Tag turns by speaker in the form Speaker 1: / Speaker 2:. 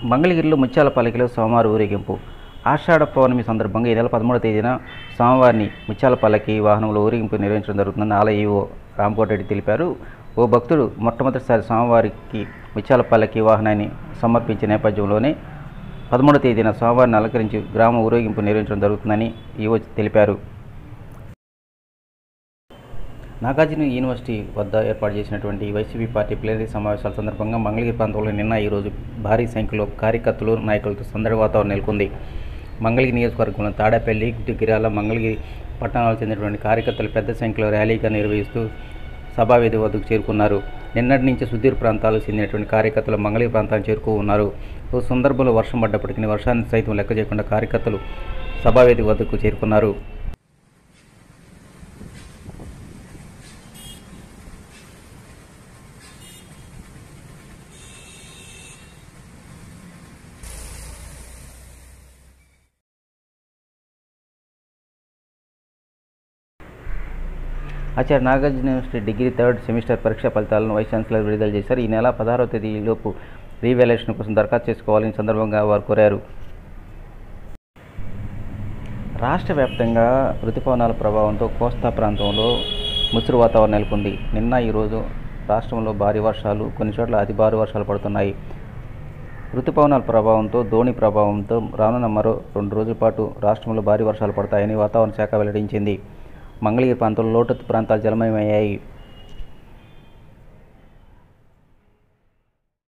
Speaker 1: మంగళగిరిలో ముత్యాల పల్లకిలో సోమవారం ఊరేగింపు ఆషాఢ పౌర్ణమి సందర్భంగా ఈ నెల పదమూడవ తేదీన సోమవారిని ముత్యాల పల్లకి వాహనంలో ఊరేగింపు నిర్వహించడం జరుగుతుందని ఆలయ ఈవో రామకోటరెడ్డి తెలిపారు ఓ భక్తుడు మొట్టమొదటిసారి స్వామివారికి ముత్యాల పల్లకి వాహనాన్ని సమర్పించిన నేపథ్యంలోనే పదమూడవ తేదీన సోమవారిని అలంకరించి గ్రామ ఊరేగింపు నిర్వహించడం జరుగుతుందని ఈవో తెలిపారు నాగార్జున యూనివర్సిటీ వద్ద ఏర్పాటు చేసినటువంటి వైసీపీ పార్టీ ప్లేనరీ సమావేశాల సందర్భంగా మంగళగిరి ప్రాంతంలో నిన్న ఈరోజు భారీ సంఖ్యలో కార్యకర్తలు నాయకులతో సందడి వాతావరణం నెలకొంది మంగళగిరి నియోజకవర్గంలో తాడేపల్లి గిరియాల మంగళగిరి పట్టణాలకు చెందినటువంటి కార్యకర్తలు పెద్ద సంఖ్యలో ర్యాలీగా నిర్వహిస్తూ సభావేది వద్దకు చేరుకున్నారు నిన్నటి నుంచి సుదూర ప్రాంతాలకు చెందినటువంటి కార్యకర్తలు మంగళగిరి ప్రాంతానికి చేరుకో ఉన్నారు ఓ సందర్భంలో వర్షం పడ్డప్పటికీ వర్షాన్ని సైతం లెక్క చేయకుండా కార్యకర్తలు సభావేది వద్దకు చేరుకున్నారు Acharya Nagarjuna university degree third semester పరీక్షా ఫలితాలను వైస్ ఛాన్సలర్ విడుదల చేశారు ఈ నెల పదహారవ తేదీలోపు రీవాల్యుయేషన్ కోసం దరఖాస్తు చేసుకోవాలని సందర్భంగా వారు కోరారు రాష్ట్ర వ్యాప్తంగా ఋతుపవనాల ప్రభావంతో కోస్తా ప్రాంతంలో ముసురు వాతావరణం నెలకొంది నిన్న ఈరోజు రాష్ట్రంలో భారీ వర్షాలు కొన్ని చోట్ల అతి భారీ వర్షాలు పడుతున్నాయి ఋతుపవనాల ప్రభావంతో ధోని ప్రభావంతో రానున్న మరో రెండు రోజుల పాటు రాష్ట్రంలో భారీ వర్షాలు పడతాయని వాతావరణ శాఖ వెల్లడించింది మంగళగిరి ప్రాంతంలో లోతట్టు ప్రాంతాలు జలమయమయ్యాయి